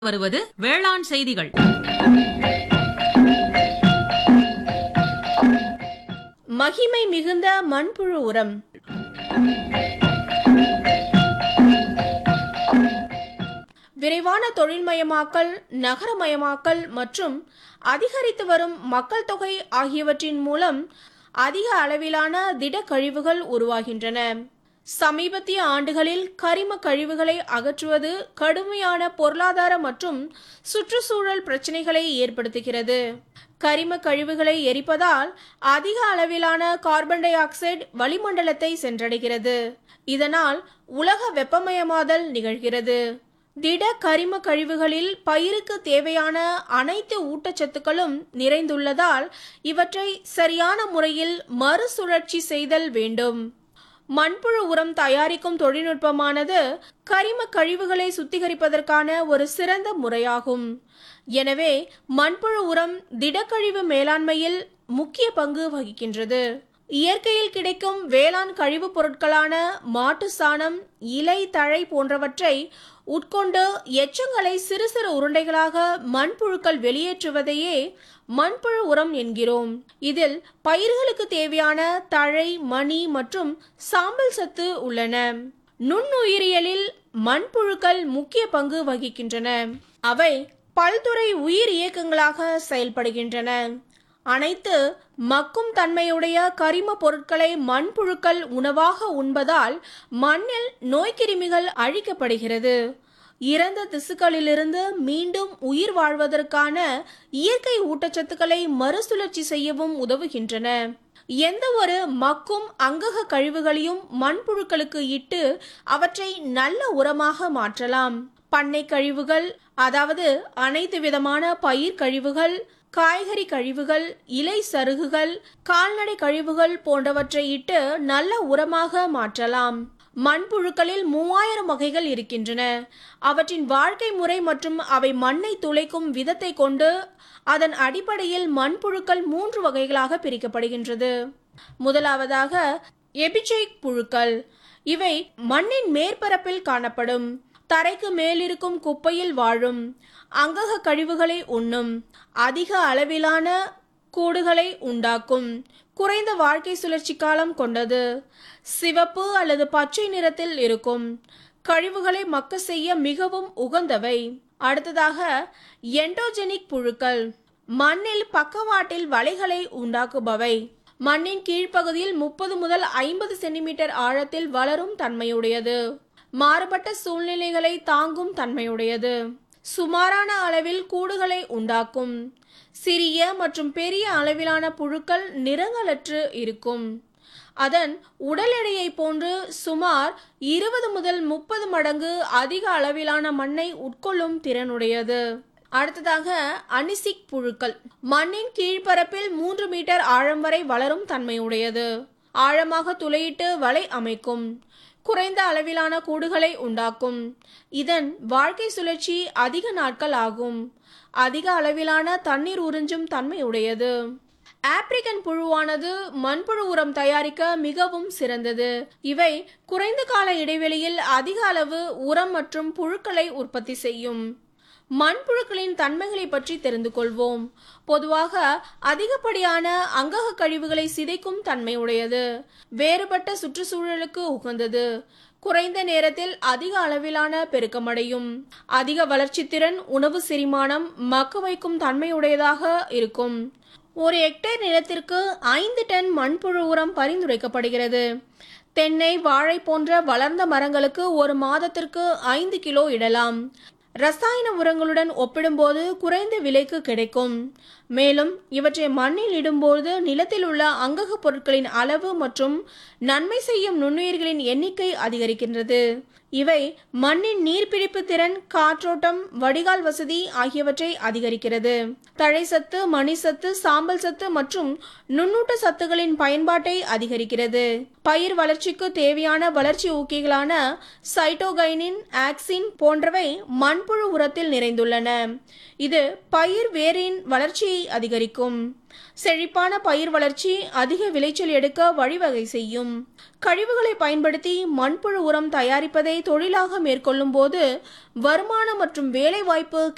வருவது வேளாண் செய்திகள் மகிமை மிகுந்த மண்புழு உரம் விரைவான தொழில்மயமாக்கல் நகரமயமாக்கல் மற்றும் அதிகரித்து வரும் மக்கள் தொகை ஆகியவற்றின் மூலம் அதிக அளவிலான திடக்கழிவுகள் உருவாகின்றன சமீபத்திய ஆண்டுகளில் கரிம கழிவுகளை அகற்றுவது கடுமையான பொருளாதார மற்றும் சுற்றுச்சூழல் பிரச்சினைகளை ஏற்படுத்துகிறது கரிம கழிவுகளை எரிப்பதால் அதிக அளவிலான கார்பன் டை ஆக்சைடு வளிமண்டலத்தை சென்றடைகிறது இதனால் உலக வெப்பமயமாதல் நிகழ்கிறது திட கரிம கழிவுகளில் பயிருக்கு தேவையான அனைத்து ஊட்டச்சத்துக்களும் நிறைந்துள்ளதால் இவற்றை சரியான முறையில் மறுசுழற்சி செய்தல் வேண்டும் மண்புழு உரம் தயாரிக்கும் தொழில்நுட்பமானது கரிம கழிவுகளை சுத்திகரிப்பதற்கான ஒரு சிறந்த முறையாகும் எனவே மண்புழு உரம் திடக்கழிவு மேலாண்மையில் முக்கிய பங்கு வகிக்கின்றது இயற்கையில் கிடைக்கும் வேளாண் கழிவுப் பொருட்களான மாட்டு சாணம் இலை தழை போன்றவற்றை உட்கொண்டு எச்சங்களை சிறு சிறு உருண்டைகளாக மண்புழுக்கள் வெளியேற்றுவதையே மண்புழு உரம் என்கிறோம் இதில் பயிர்களுக்கு தேவையான தழை மணி மற்றும் சாம்பல் சத்து உள்ளன நுண்ணுயிரியலில் மண்புழுக்கள் முக்கிய பங்கு வகிக்கின்றன அவை பல்துறை உயிர் இயக்கங்களாக செயல்படுகின்றன அனைத்து மக்கும் தன்மையுடைய கரிம பொருட்களை மண்புழுக்கள் உணவாக உண்பதால் மண்ணில் நோய்க்கிருமிகள் அழிக்கப்படுகிறது இறந்த திசுக்களிலிருந்து மீண்டும் உயிர் வாழ்வதற்கான இயற்கை ஊட்டச்சத்துக்களை மறுசுழற்சி செய்யவும் உதவுகின்றன எந்த ஒரு மக்கும் அங்கக கழிவுகளையும் மண்புழுக்களுக்கு இட்டு அவற்றை நல்ல உரமாக மாற்றலாம் பண்ணை கழிவுகள் அதாவது அனைத்து விதமான பயிர் கழிவுகள் காய்கறி கழிவுகள் இலை சருகுகள் கால்நடை கழிவுகள் போன்றவற்றை இட்டு நல்ல உரமாக மாற்றலாம் மண்புழுக்களில் மூவாயிரம் வகைகள் இருக்கின்றன அவற்றின் வாழ்க்கை முறை மற்றும் அவை மண்ணை துளைக்கும் விதத்தை கொண்டு அதன் அடிப்படையில் மண்புழுக்கள் மூன்று வகைகளாக பிரிக்கப்படுகின்றது முதலாவதாக எபிஜெய்க் புழுக்கள் இவை மண்ணின் மேற்பரப்பில் காணப்படும் தரைக்கு மேலிருக்கும் குப்பையில் வாழும் அங்கக கழிவுகளை உண்ணும் அதிக அளவிலான கூடுகளை உண்டாக்கும் குறைந்த வாழ்க்கை சுழற்சி காலம் கொண்டது சிவப்பு அல்லது பச்சை நிறத்தில் இருக்கும் கழிவுகளை மக்க செய்ய மிகவும் உகந்தவை அடுத்ததாக எண்டோஜெனிக் புழுக்கள் மண்ணில் பக்கவாட்டில் வலைகளை உண்டாக்குபவை மண்ணின் கீழ்ப்பகுதியில் முப்பது முதல் ஐம்பது சென்டிமீட்டர் ஆழத்தில் வளரும் தன்மையுடையது மாறுபட்ட சூழ்நிலைகளை தாங்கும் தன்மையுடையது சுமாரான அளவில் கூடுகளை உண்டாக்கும் சிறிய மற்றும் பெரிய அளவிலான புழுக்கள் நிறங்களற்று இருக்கும் அதன் உடல் எடையை போன்று சுமார் இருபது முதல் முப்பது மடங்கு அதிக அளவிலான மண்ணை உட்கொள்ளும் திறனுடையது அடுத்ததாக அனிசிக் புழுக்கள் மண்ணின் கீழ்ப்பரப்பில் மூன்று மீட்டர் ஆழம் வரை வளரும் தன்மையுடையது ஆழமாக துளையிட்டு வலை அமைக்கும் குறைந்த அளவிலான கூடுகளை உண்டாக்கும் இதன் வாழ்க்கை சுழற்சி அதிக நாட்கள் ஆகும் அதிக அளவிலான தண்ணீர் உறிஞ்சும் தன்மையுடையது ஆப்பிரிக்கன் புழுவானது மண்புழு உரம் தயாரிக்க மிகவும் சிறந்தது இவை குறைந்த கால இடைவெளியில் அதிக அளவு உரம் மற்றும் புழுக்களை உற்பத்தி செய்யும் மண்புழுக்களின் தன்மைகளை பற்றி தெரிந்து கொள்வோம் பொதுவாக அதிகப்படியான அங்கக கழிவுகளை சிதைக்கும் தன்மையுடையது வேறுபட்ட சுற்றுச்சூழலுக்கு உகந்தது குறைந்த நேரத்தில் அதிக அளவிலான பெருக்கமடையும் அதிக வளர்ச்சி திறன் உணவு செரிமானம் மக்க வைக்கும் தன்மையுடையதாக இருக்கும் ஒரு ஹெக்டேர் நிலத்திற்கு ஐந்து டன் மண்புழு உரம் பரிந்துரைக்கப்படுகிறது தென்னை வாழை போன்ற வளர்ந்த மரங்களுக்கு ஒரு மாதத்திற்கு ஐந்து கிலோ இடலாம் ரசாயன உரங்களுடன் ஒப்பிடும்போது குறைந்த விலைக்கு கிடைக்கும் மேலும் இவற்றை மண்ணில் இடும்போது நிலத்தில் உள்ள அங்கக பொருட்களின் அளவு மற்றும் நன்மை செய்யும் நுண்ணுயிர்களின் எண்ணிக்கை அதிகரிக்கின்றது இவை மண்ணின் நீர்பிடிப்பு திறன் காற்றோட்டம் வடிகால் வசதி ஆகியவற்றை அதிகரிக்கிறது தழை சத்து மணி சத்து சாம்பல் சத்து மற்றும் நுண்ணூட்ட சத்துகளின் பயன்பாட்டை அதிகரிக்கிறது பயிர் வளர்ச்சிக்கு தேவையான வளர்ச்சி ஊக்கிகளான சைட்டோகைனின் ஆக்சின் போன்றவை மண்புழு உரத்தில் நிறைந்துள்ளன இது பயிர் வேரின் வளர்ச்சியை அதிகரிக்கும் செழிப்பான பயிர் வளர்ச்சி அதிக விளைச்சல் எடுக்க வழிவகை செய்யும் கழிவுகளை பயன்படுத்தி மண்புழு உரம் தயாரிப்பதை தொழிலாக மேற்கொள்ளும் போது வருமானம் மற்றும் வேலைவாய்ப்பு